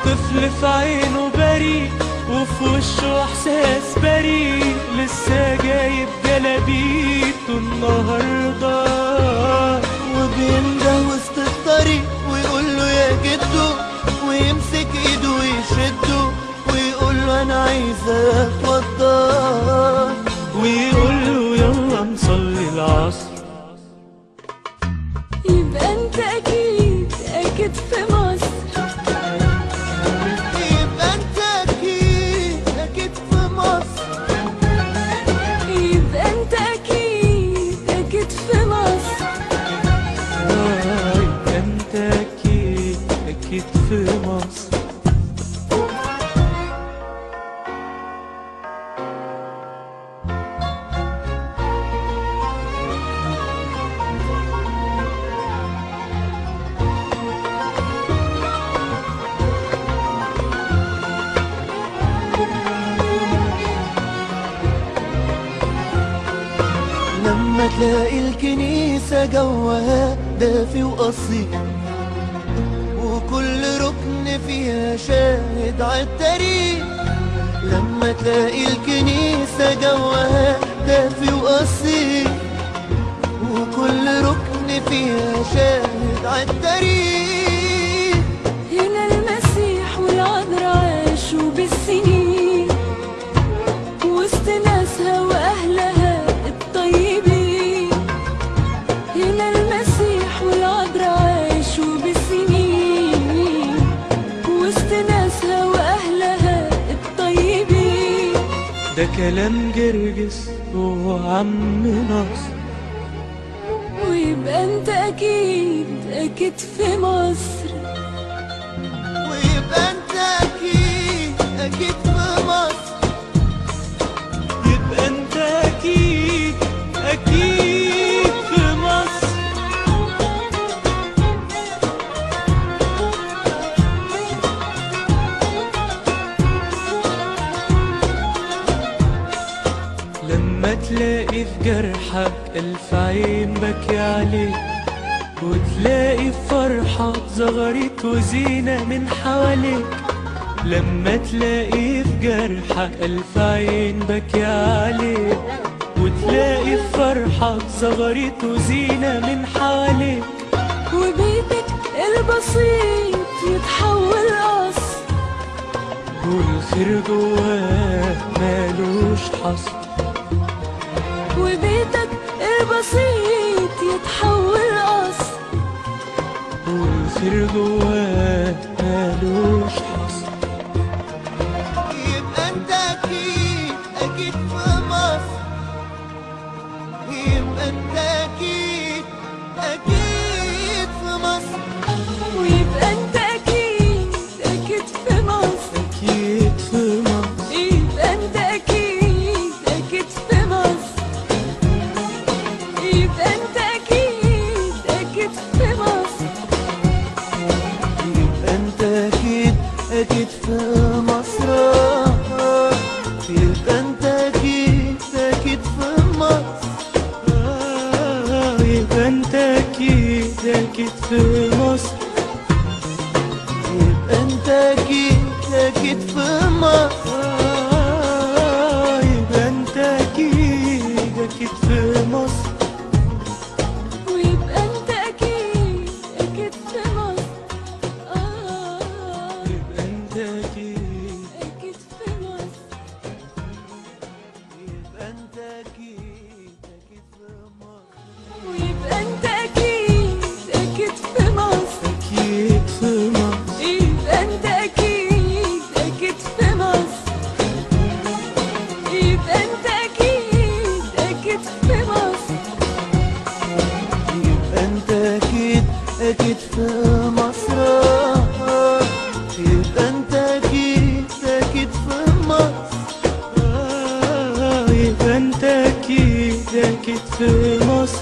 طفل في عينه بريء وفي وشه احساس بريء لسه جايب جلابيته النهارده وبينده وسط الطريق ويقول له يا جدو ويمسك ايده ويشده ويقول له انا عايز اتوضى ويقول له يلا نصلي العصر يبقى انت اكيد اكيد في مصر يبقى انت اكيد اكيد في مصر يبقى انت اكيد اكيد في مصر آه، يبقى انت اكيد اكيد في مصر لما تلاقي الكنيسة جواها دافي وأصيل وكل ركن فيها شاهد عالتاريخ لما تلاقي الكنيسة جواها دافي وأصيل وكل ركن فيها شاهد عالتاريخ هنا المسيح والعذراء عاشوا بالسنين وسط ناسها واهلها الطيبين هنا المسيح والعذراء عاشوا بالسنين وسط ناسها واهلها الطيبين ده كلام جرجس وعم نصر ويبقى انت اكيد اكيد في مصر ويبقى انت أكيد أكيد في مصر يبقى انت اكيد اكيد في مصر لما تلاقي في جرحك الف عين بكي عليك وتلاقي في فرحة زغرت وزينة من حواليك لما تلاقي في جرحك ألف عين بكي عليك وتلاقي في فرحة زغرت وزينة من حواليك وبيتك البسيط يتحول قصر والخير جواه مالوش حصر وبيتك البسيط يتحول قصر والخير جواه مالوش حصر يبقى انت اكيد اكيد في مصر يبقى انت اكيد اكيد في مصر ويبقى انت اكيد اكيد في مصر أكيد في مصر يبقى انت اكيد اكيد في مصر يبقى انت اكيد اكيد في مصر يبقى انت اكيد اكيد في مصر يبقى انت اكيد اكيد في مصر آه، يبقى انت أكيد أكيد في مصر يبقى انت اكيد اكيد في مصر آه، يبقى انت أكيد أكيد في مصر ويبقى انت اكيد اكيد في مصر آه يبقى انت أكيد اكيد في مصر يبقى انت اكيد اكيد في مصر ويبقى انت اكيد اكيد في مصر أكيد في مصر يبقى انت اكيد اكيد في مصر يبقى انت اكيد اكيد في مصر يبقى انت اكيد اكيد في مصر يبقى انت اكيد اكيد في مصر آه، يبقى انت أكيد أكيد في مصر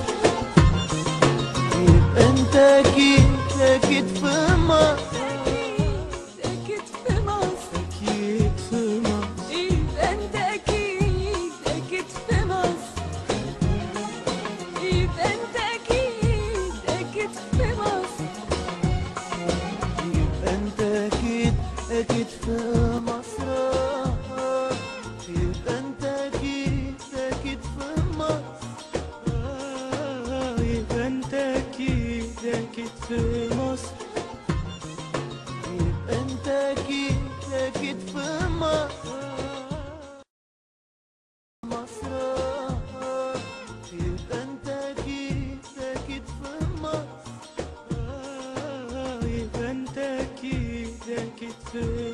يبقى انت اكيد اكيد في مصر اكيد في مصر أكيد في مصر يبقى انت اكيد اكيد في مصر يبقى انت اكيد اكيد في مصر يبقى انت اكيد أكيد في مصر يبقى انت اكيد اكيد في مصر مصر يبقى انت اكيد اكيد في مصر آه، يبقى أنت أكيد أكيد في